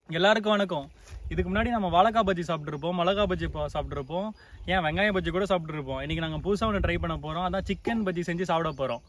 எல்லாருக்கும் வணக்கம் இதுக்கு முன்னாடி நம்ம வாழைக்காய் பஜ்ஜி சாப்பிட்ருப்போம் மிளகா பஜ்ஜி பா- சாப்பிட்ருப்போம் ஏன் வெங்காய பஜ்ஜி கூட சாப்பிட்ருப்போம் இன்னைக்கு நாங்கள் புதுசாக ஒன்று ட்ரை பண்ண போகிறோம் அதான் சிக்கன் பஜ்ஜி செஞ்சு சாப்பிட போகிறோம்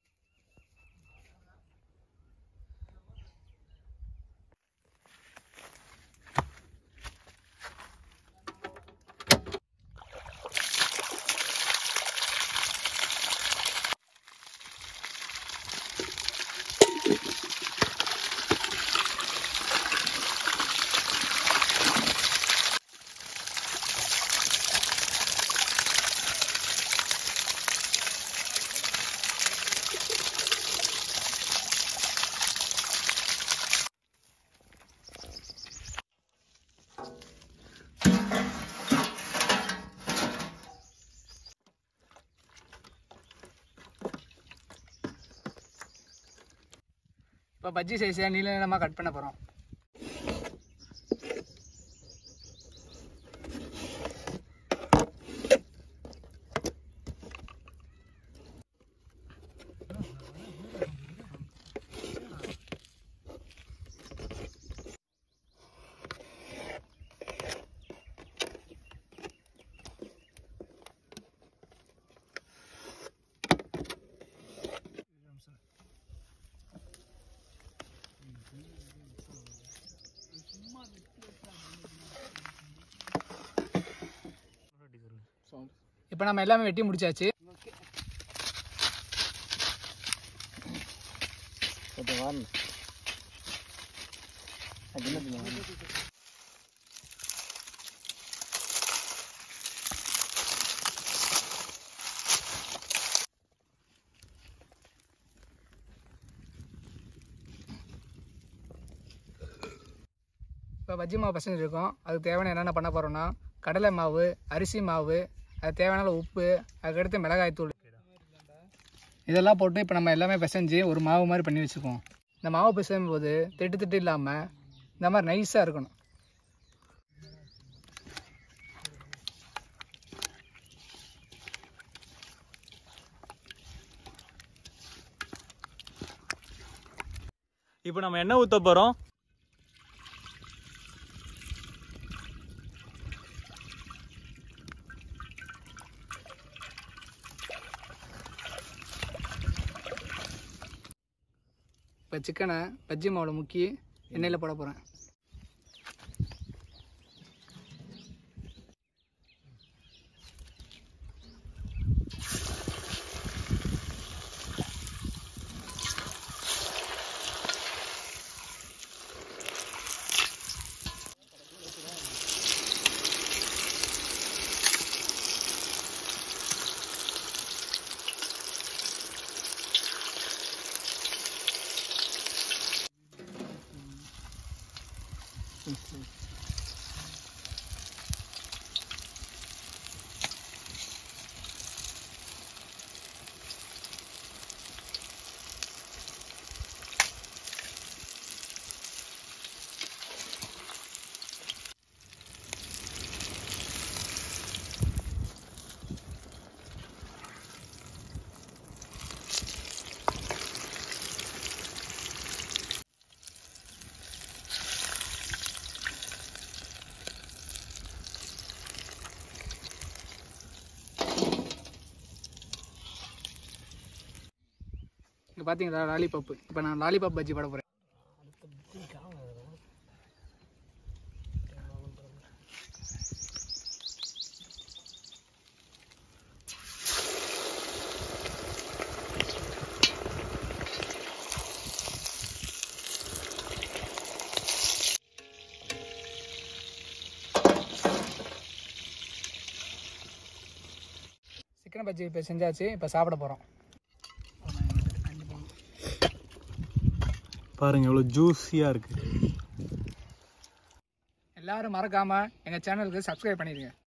இப்போ பஜ்ஜி சைஸாக நீள நீளமாக கட் பண்ண போகிறோம் இப்போ நம்ம எல்லாமே வெட்டி முடிச்சாச்சு இப்போ பஜ்ஜி மாவு பசங்க இருக்கோம் அதுக்கு தேவையான என்னென்ன பண்ண போகிறோம்னா கடலை மாவு அரிசி மாவு அது தேவையான அளவு உப்பு அதுக்கடுத்து மிளகாய் தூள் இதெல்லாம் போட்டு இப்போ நம்ம எல்லாமே பிசைஞ்சு ஒரு மாவு மாதிரி பண்ணி வச்சுருக்கோம் இந்த மாவு பிசையும் போது திட்டு திட்டு இல்லாமல் இந்த மாதிரி நைஸாக இருக்கணும் இப்போ நம்ம என்ன ஊற்ற போகிறோம் இப்போ சிக்கனை பஜ்ஜி மாவில் முக்கி எண்ணெயில் போட போகிறேன் இங்கே பார்த்தீங்களா லாலிபப்பு இப்போ நான் லாலிபாப் பஜ்ஜி போட போகிறேன் சிக்கன் பஜ்ஜி இப்போ செஞ்சாச்சு இப்போ சாப்பிட போகிறோம் பாருங்க எவ்வளோ ஜூஸியாக இருக்குது எல்லாரும் மறக்காமல் எங்கள் சேனலுக்கு சப்ஸ்கிரைப் பண்ணிடுங்க